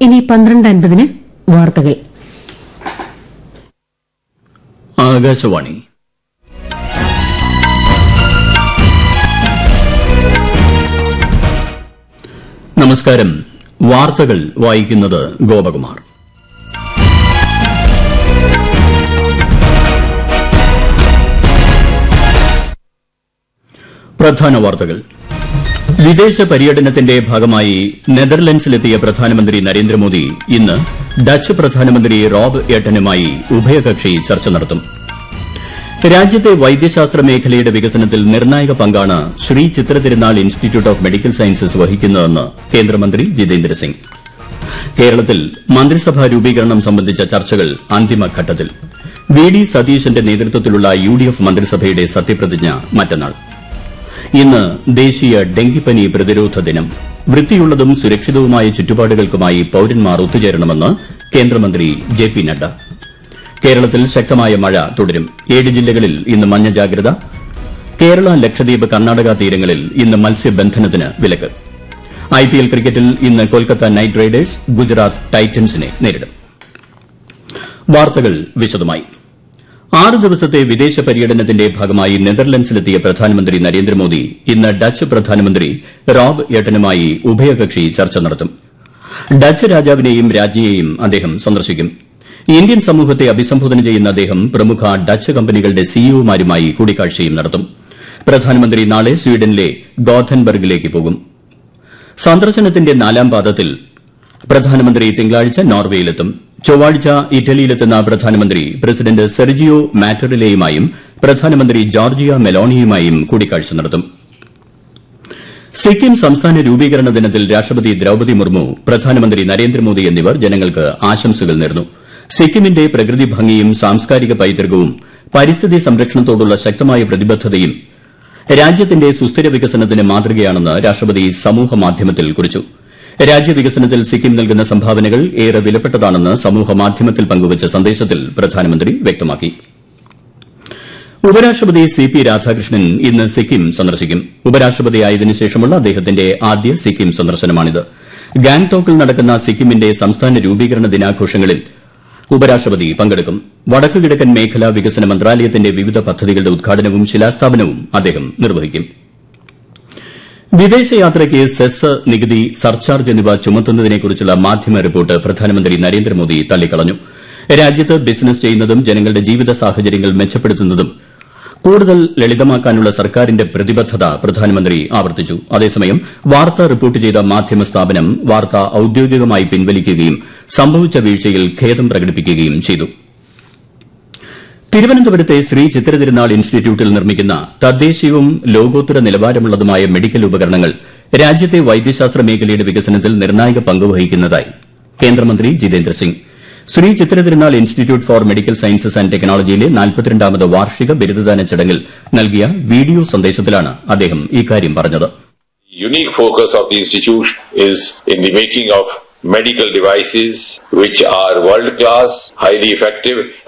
ഇനി പന്ത്രണ്ട് അൻപതിന് വാർത്തകൾ ആകാശവാണി നമസ്കാരം വാർത്തകൾ വായിക്കുന്നത് ഗോപകുമാർ പ്രധാന വാർത്തകൾ വിദേശ പര്യടനത്തിന്റെ ഭാഗമായി നെതർലൻഡ്സിലെത്തിയ പ്രധാനമന്ത്രി നരേന്ദ്രമോദി ഇന്ന് ഡച്ച് പ്രധാനമന്ത്രി റോബ് എട്ടനുമായി ഉഭയകക്ഷി ചർച്ച നടത്തും രാജ്യത്തെ വൈദ്യശാസ്ത്ര മേഖലയുടെ വികസനത്തിൽ നിർണായക പങ്കാണ് Sree Chitra Thirunal institute of medical sciences വഹിക്കുന്നതെന്ന് കേന്ദ്രമന്ത്രി ജിതേന്ദ്ര സിംഗ് കേരളത്തിൽ മന്ത്രിസഭാ രൂപീകരണം സംബന്ധിച്ച ചർച്ചകൾ അന്തിമഘട്ടത്തിൽ വി ഡി സതീശന്റെ നേതൃത്വത്തിലുള്ള യു ഡി എഫ് മന്ത്രിസഭയുടെ സത്യപ്രതിജ്ഞ മറ്റന്നാൾ ഇന്ന് ദേശീയ ഡെങ്കിപ്പനി പ്രതിരോധ ദിനം വൃത്തിയുള്ളതും സുരക്ഷിതവുമായ ചുറ്റുപാടുകൾക്കുമായി പൌരന്മാർ ഒത്തുചേരണമെന്ന് കേന്ദ്രമന്ത്രി ജെ പി നദ്ദ കേരളത്തിൽ ശക്തമായ മഴ തുടരും ഏഴ് ജില്ലകളിൽ ഇന്ന് മഞ്ഞ ജാഗ്രത കേരള ലക്ഷദ്വീപ് കർണാടക തീരങ്ങളിൽ ഇന്ന് മത്സ്യബന്ധനത്തിന് വിലക്ക് ഐപിഎൽ ക്രിക്കറ്റിൽ ഇന്ന് കൊൽക്കത്ത നൈറ്റ് റൈഡേഴ്സ് ഗുജറാത്ത് ടൈറ്റൻസിനെ നേരിടും വാർത്തകൾ വിശദമായി ആറ് ദിവസത്തെ വിദേശ പര്യടനത്തിന്റെ ഭാഗമായി നെതർലൻഡ്സിലെത്തിയ പ്രധാനമന്ത്രി നരേന്ദ്രമോദി ഇന്ന് ഡച്ച് പ്രധാനമന്ത്രി റോബ് എട്ടനുമായി ഉഭയകക്ഷി ചർച്ച നടത്തും ഡച്ച് രാജാവിനെയും രാജ്ഞിയെയും അദ്ദേഹം സന്ദർശിക്കും ഇന്ത്യൻ സമൂഹത്തെ അഭിസംബോധന ചെയ്യുന്ന അദ്ദേഹം പ്രമുഖ ഡച്ച് കമ്പനികളുടെ സിഇഒമാരുമായി കൂടിക്കാഴ്ചയും നടത്തും പ്രധാനമന്ത്രി നാളെ സ്വീഡനിലെ ഗോഥൻബർഗിലേക്ക് പോകും സന്ദർശനത്തിന്റെ നാലാം പാദത്തിൽ പ്രധാനമന്ത്രി തിങ്കളാഴ്ച നോർവേയിലെത്തും ചൊവ്വാഴ്ച ഇറ്റലിയിലെത്തുന്ന പ്രധാനമന്ത്രി പ്രസിഡന്റ് സെർജിയോ മാറ്ററിലയുമായും പ്രധാനമന്ത്രി ജോർജിയ മെലോണിയുമായും കൂടിക്കാഴ്ച നടത്തും സിക്കിം സംസ്ഥാന രൂപീകരണ ദിനത്തിൽ രാഷ്ട്രപതി ദ്രൌപതി മുർമു പ്രധാനമന്ത്രി നരേന്ദ്രമോദി എന്നിവർ ജനങ്ങൾക്ക് ആശംസകൾ നേർന്നു സിക്കിമിന്റെ പ്രകൃതി ഭംഗിയും സാംസ്കാരിക പൈതൃകവും പരിസ്ഥിതി സംരക്ഷണത്തോടുള്ള ശക്തമായ പ്രതിബദ്ധതയും രാജ്യത്തിന്റെ സുസ്ഥിര വികസനത്തിന് മാതൃകയാണെന്ന് രാഷ്ട്രപതി സമൂഹമാധ്യമത്തിൽ കുറിച്ചു രാജ്യവികസനത്തിൽ സിക്കിം നൽകുന്ന സംഭാവനകൾ ഏറെ വിലപ്പെട്ടതാണെന്ന് സമൂഹമാധ്യമത്തിൽ പങ്കുവച്ച സന്ദേശത്തിൽ പ്രധാനമന്ത്രി വ്യക്തമാക്കി ഉപരാഷ്ട്രപതി സി പി രാധാകൃഷ്ണൻ ഇന്ന് സിക്കിം സന്ദർശിക്കും ഉപരാഷ്ട്രപതിയായതിനു ശേഷമുള്ള അദ്ദേഹത്തിന്റെ ആദ്യ സിക്കിം സന്ദർശനമാണിത് ഗാംഗ്ടോക്കിൽ നടക്കുന്ന സിക്കിമിന്റെ സംസ്ഥാന രൂപീകരണ ദിനാഘോഷങ്ങളിൽ ഉപരാഷ്ട്രപതി പങ്കെടുക്കും വടക്കു കിഴക്കൻ മേഖലാ വികസന മന്ത്രാലയത്തിന്റെ വിവിധ പദ്ധതികളുടെ ഉദ്ഘാടനവും ശിലാസ്ഥാപനവും അദ്ദേഹം നിർവഹിക്കും വിദേശയാത്രയ്ക്ക് സെസ് നികുതി സർചാർജ് എന്നിവ ചുമത്തുന്നതിനെക്കുറിച്ചുള്ള മാധ്യമ റിപ്പോർട്ട് പ്രധാനമന്ത്രി നരേന്ദ്രമോദി തള്ളിക്കളഞ്ഞു രാജ്യത്ത് ബിസിനസ് ചെയ്യുന്നതും ജനങ്ങളുടെ ജീവിത സാഹചര്യങ്ങൾ മെച്ചപ്പെടുത്തുന്നതും കൂടുതൽ ലളിതമാക്കാനുള്ള സർക്കാരിന്റെ പ്രതിബദ്ധത പ്രധാനമന്ത്രി ആവർത്തിച്ചു അതേസമയം വാർത്ത റിപ്പോർട്ട് ചെയ്ത മാധ്യമ സ്ഥാപനം വാർത്ത ഔദ്യോഗികമായി പിൻവലിക്കുകയും സംഭവിച്ച വീഴ്ചയിൽ ഖേദം പ്രകടിപ്പിക്കുകയും ചെയ്തു തിരുവനന്തപുരത്തെ ശ്രീ ചിത്രതിരുനാൾ ഇൻസ്റ്റിറ്റ്യൂട്ടിൽ നിർമ്മിക്കുന്ന തദ്ദേശീയവും ലോകോത്തര നിലവാരമുള്ളതുമായ മെഡിക്കൽ ഉപകരണങ്ങൾ രാജ്യത്തെ വൈദ്യശാസ്ത്ര മേഖലയുടെ വികസനത്തിൽ നിർണായക പങ്ക് വഹിക്കുന്നതായി കേന്ദ്രമന്ത്രി Jitendra Singh Sree Chitra Thirunal institute for medical sciences and ടെക്നോളജിയിലെ നാൽപ്പത്തിരണ്ടാമത് വാർഷിക ബിരുദദാന ചടങ്ങിൽ നൽകിയ വീഡിയോ സന്ദേശത്തിലാണ് അദ്ദേഹം ഇക്കാര്യം പറഞ്ഞത് unique focus of the institute is in the making of medical devices which are world class, highly effective